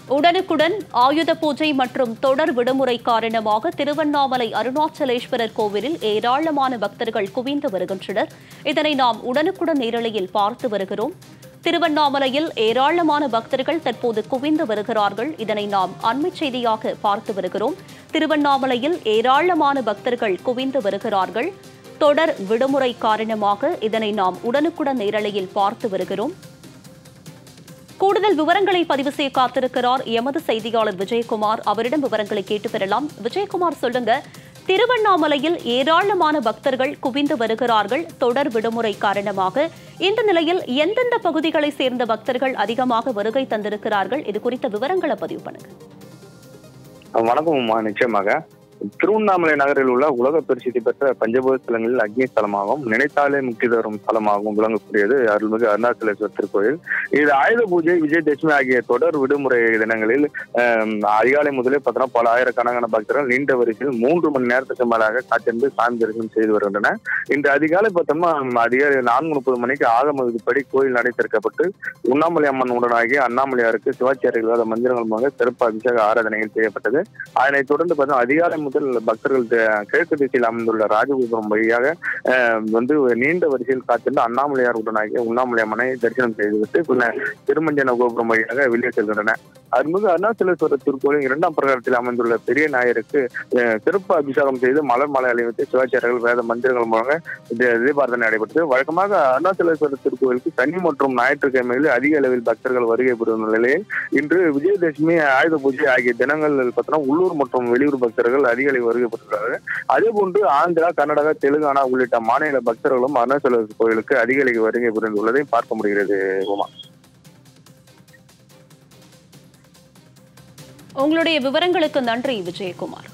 உடனுக்குடன் ஆயுத பூஜை மற்றும் தொடர் விடுமுறை காரணமாக திருவண்ணாமலை அருணாச்சலேஸ்வரர் கோவிலில் ஏராளமான பக்தர்கள் குவிந்து வருகின்றனர் இதனை நாம் உடனுக்குடன் நேரலையில் பார்த்து வருகிறோம் திருவண்ணாமலையில் ஏராளமான பக்தர்கள் தற்போது குவிந்து வருகிறார்கள் இதனை நாம் அண்மை செய்தியாக பார்த்து வருகிறோம் திருவண்ணாமலையில் ஏராளமான பக்தர்கள் குவிந்து வருகிறார்கள் தொடர் விடுமுறை காரணமாக இதனை நாம் உடனுக்குடன் நேரலையில் பார்த்து வருகிறோம் கூடுதல் விவரங்களை பதிவு செய்ய காத்திருக்கிறார் எமது செய்தியாளர் விஜயகுமார் அவரிடம் விவரங்களை கேட்டு பெறலாம் விஜயகுமார் சொல்லுங்க திருவண்ணாமலையில் ஏராளமான பக்தர்கள் குவிந்து வருகிறார்கள் தொடர் விடுமுறை காரணமாக இந்த நிலையில் எந்தெந்த பகுதிகளை சேர்ந்த பக்தர்கள் அதிகமாக வருகை தந்திருக்கிறார்கள் இது குறித்த விவரங்களை பதிவு பண்ணுங்க வணக்கம் உமா நிச்சயமாக திருவண்ணாமலை நகரில் உள்ள உலக பிரசித்தி பெற்ற பஞ்சபூத ஸ்தலங்களில் அக்னி ஸ்தலமாகவும் நினைத்தாலே முக்தி தரும் ஸ்தலமாகவும் விளங்கக்கூடியது அருள்மிகு அருணாச்சலேஸ்வரர் திருக்கோயில் இது ஆயுத பூஜை விஜயதசமி ஆகிய தொடர் விடுமுறை தினங்களில் ஆம், அதிகாலை முதலே பார்த்தோம்னா பல ஆயிரக்கணக்கான பக்தர்கள் நீண்ட வரிசையில் மூன்று மணி நேரத்துக்கு மேலாக காத்திருந்து சாமி தரிசனம் செய்து வருகின்றனர் இன்று அதிகாலை பார்த்தோம்னா அதிகாலை நான்கு முப்பது மணிக்கு ஆகம விதிப்படி கோயில் நடை திறக்கப்பட்டு உண்ணாமலை அம்மன் உடனாகிய அண்ணாமலையாருக்கு சிவாச்சாரியர்களால் மந்திரங்கள் மூலம் சிறப்பு அபிஷேக ஆராதனைகள் செய்யப்பட்டது அதனைத் தொடர்ந்து பார்த்தோம் அதிகாலை முதல் பக்தர்கள் தி- கிழக்கு திசையில் அமைந்துள்ள ராஜகோபுரம் வழியாக அஹ், வந்து நீண்ட வரிசையில் காத்திருந்து அண்ணாமலையார் உடனாகிய உண்ணாமலை அம்மனை தரிசனம் செய்துவிட்டு பின்னர் திருமஞ்சன கோபுரம் வழியாக வெளியே செல்கின்றன அருள்மிகு அருணாச்சலேஸ்வரர் திருக்கோயில் இரண்டாம் பிரகாரத்தில் அமைந்துள்ள பெரிய நாயருக்கு அஹ், சிறப்பு அபிஷேகம் செய்து மலர் மாலை அணிவித்து சிவாச்சாரியர்கள் வேத மந்திரங்கள் மூலமாக தி- தீபாரதனை நடைபெற்றது வழக்கமாக அருணாச்சலேஸ்வரர் திருக்கோயிலுக்கு சனி மற்றும் ஞாயிற்றுக்கிழமைகளில் அதிக அளவில் பக்தர்கள் வருகை பெறும் நிலையில் இன்று விஜயதசமி ஆயுத பூஜை ஆகிய தினங்கள் பார்த்தோம்னா உள்ளூர் மற்றும் வெளியூர் பக்தர்கள் அதிக அளவில் வருகை பெற்றுள்ளார்கள் அதே போன்று ஆந்திரா கர்நாடகா தெலுங்கானா உள்ளிட்ட மாநில பக்தர்களும் அருணாச்சலேஸ்வரர் கோயிலுக்கு அதிக அளவில் வருகை புரிந்துள்ளதை பார்க்க முடிகிறது உமா உங்களுடைய விவரங்களுக்கு நன்றி விஜயகுமார்